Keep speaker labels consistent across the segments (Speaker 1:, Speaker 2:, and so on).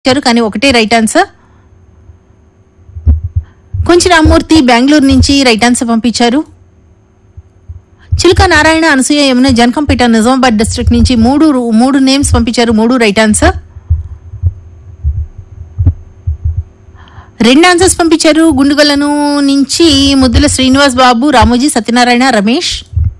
Speaker 1: ఇచ్చారు కానీ ఒకటే రైట్ ఆన్సర్ కొంచెం రామ్మూర్తి బెంగళూరు నుంచి రైట్ ఆన్సర్ పంపించారు చిలుక నారాయణ అనసూయ యమున జనకంపేట నిజామాబాద్ డిస్ట్రిక్ట్ నుంచి మూడు మూడు నేమ్స్ పంపించారు మూడు రైట్ ఆన్సర్ రెండు ఆన్సర్స్ పంపించారు గుండుగలను నుంచి ముద్దుల శ్రీనివాస్ బాబు రామోజీ సత్యనారాయణ రమేష్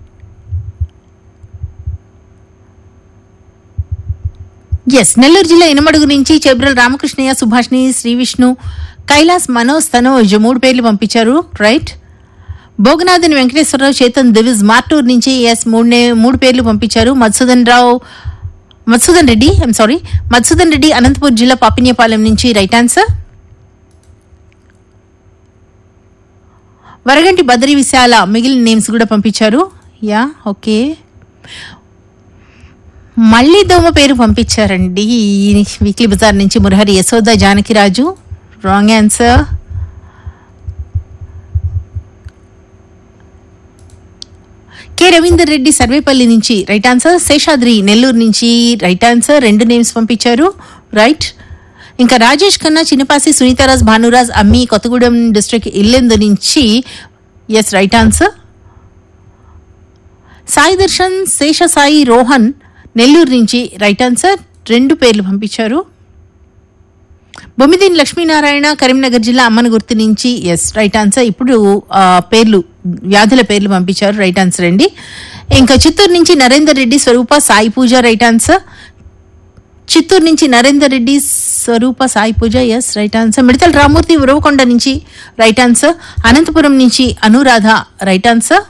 Speaker 1: ఎస్ నెల్లూరు జిల్లా ఇనమడుగు నుంచి చెబ్రల్ రామకృష్ణయ్య సుభాష్ని శ్రీ విష్ణు కైలాస్ మనోజ్ తనోజ్ మూడు పేర్లు పంపించారు రైట్ భోగనాథన్ వెంకటేశ్వరరావు చేతన్ దివిజ్ మార్టూర్ నుంచి ఎస్ మూడు నే- మూడు పేర్లు పంపించారు మధుసూదన్ రావు మధుసూదన్ రెడ్డి ఐమ్ సారీ మధుసూదన్ రెడ్డి అనంతపూర్ జిల్లా పాపిన్యపాలెం నుంచి రైట్ ఆన్సర్ వరగంటి బద్రి విశాల మిగిలిన నేమ్స్ కూడా పంపించారు యా ఓకే మళ్ళీ దోమ పేరు పంపించారండి ఈ వీక్లీ బజార్ నుంచి Murahari Yashoda Janakiraju wrong answer K Ravinder Reddy Sarvepalli నుంచి రైట్ ఆన్సర్ శేషాద్రి నెల్లూరు నుంచి రైట్ ఆన్సర్ రెండు నేమ్స్ పంపించారు రైట్ ఇంకా రాజేష్ ఖన్నా చిన్నపాసి సునీతారాజ్ భానురాజ్ అమ్మి కొత్తగూడెం డిస్ట్రిక్ట్ ఇల్లెందు నుంచి yes right answer Sai Darshan Sesha Sai Rohan Nellore నుంచి రైట్ ఆన్సర్ రెండు పేర్లు పంపించారు బొమ్మిదిని లక్ష్మీనారాయణ కరీంనగర్ జిల్లా అమ్మన గుర్తు నుంచి ఎస్ రైట్ ఆన్సర్ ఇప్పుడు ఆ, పేర్లు వ్యాధుల పేర్లు పంపించారు రైట్ ఆన్సర్ అండి ఇంకా చిత్తూరు నుంచి నరేందర్ రెడ్డి స్వరూప సాయి పూజ రైట్ ఆన్సర్ చిత్తూరు నుంచి Narender Reddy Swaroopa Sai Pooja yes right answer Midatala Ramurthy Uravakonda నుంచి రైట్ ఆన్సర్ అనంతపురం నుంచి Anuradha right answer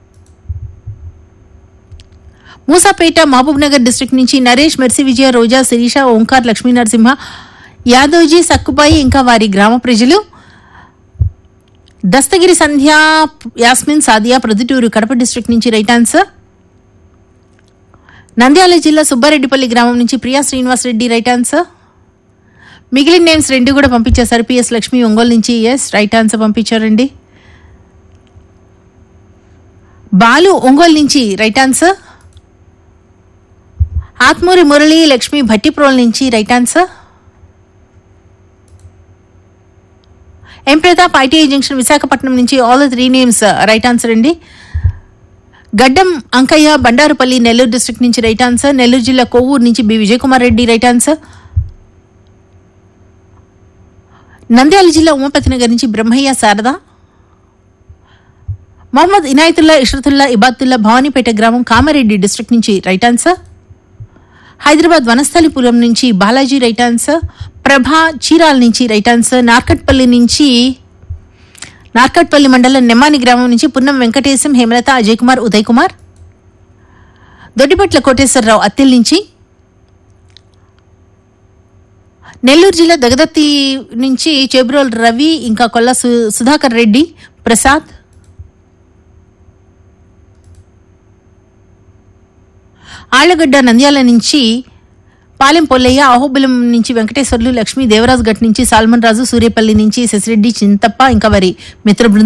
Speaker 1: Musapet Mahabub Nagar district నుంచి నరేష్ మెర్సి విజయ రోజా శిరీష ఓంకార్ లక్ష్మీ నరసింహ యాదవ్జీ సక్కుబాయి ఇంకా వారి గ్రామ ప్రజలు దస్తగిరి సంధ్య యాస్మిన్ సాదియా ప్రొద్దుటూరు కడప డిస్ట్రిక్ట్ నుంచి రైట్ ఆన్సర్ నంద్యాల జిల్లా సుబ్బారెడ్డిపల్లి గ్రామం నుంచి ప్రియా శ్రీనివాస్ రెడ్డి రైట్ ఆన్సర్ మిగిలిన నేమ్స్ రెండు కూడా పంపించేశారు పిఎస్ లక్ష్మి ఒంగోలు నుంచి ఎస్ రైట్ ఆన్సర్ పంపించారండి బాలు ఒంగోలు నుంచి రైట్ ఆన్సర్ ఆత్మూరి మురళి లక్ష్మి భట్టిప్రోల్ నుంచి right answer M Pratap ITI junction Visakhapatnam నుంచి all the three names right answer అండి గడ్డం అంకయ్య బండారుపల్లి నెల్లూరు డిస్ట్రిక్ట్ నుంచి రైట్ ఆన్సర్ నెల్లూరు జిల్లా కొవ్వూరు నుంచి B Vijayakumar Reddy right answer Nandyal జిల్లా ఉమాపతి నగర్ నుంచి బ్రహ్మయ్య శారద మొహమ్మద్ ఇనాయతుల్లా ఇష్రతుల్లా ఇబాతుల్లా భవానీపేట గ్రామం కామారెడ్డి డిస్ట్రిక్ట్ నుంచి రైట్ ఆన్సర్ హైదరాబాద్ వనస్థలిపురం నుంచి బాలాజీ రైట్ ఆన్సర్ ప్రభా చీరాల నుంచి రైట్ ఆన్సర్ నార్కట్పల్లి నుంచి నార్కట్పల్లి మండలం నెమ్మాని గ్రామం నుంచి పున్నం వెంకటేశం హేమలత అజయ్ కుమార్ ఉదయ్ కుమార్ దొడ్డిపట్ల కోటేశ్వరరావు అత్తిల్ నుంచి నెల్లూరు జిల్లా దగదత్తి నుంచి చెబ్రోల్ రవి ఇంకా కొల్ల సు- సుధాకర్ రెడ్డి ప్రసాద్ ఆళ్లగడ్డ నంద్యాల నుంచి పాలెం పొల్లయ్య అహోబిలం నుంచి వెంకటేశ్వర్లు లక్ష్మీ దేవరాజ్ గట్ నుంచి సాల్మన్ రాజు సూర్యపల్లి నుంచి శశిరెడ్డి చింతప్ప ఇంకా వారి మిత్ర బృందం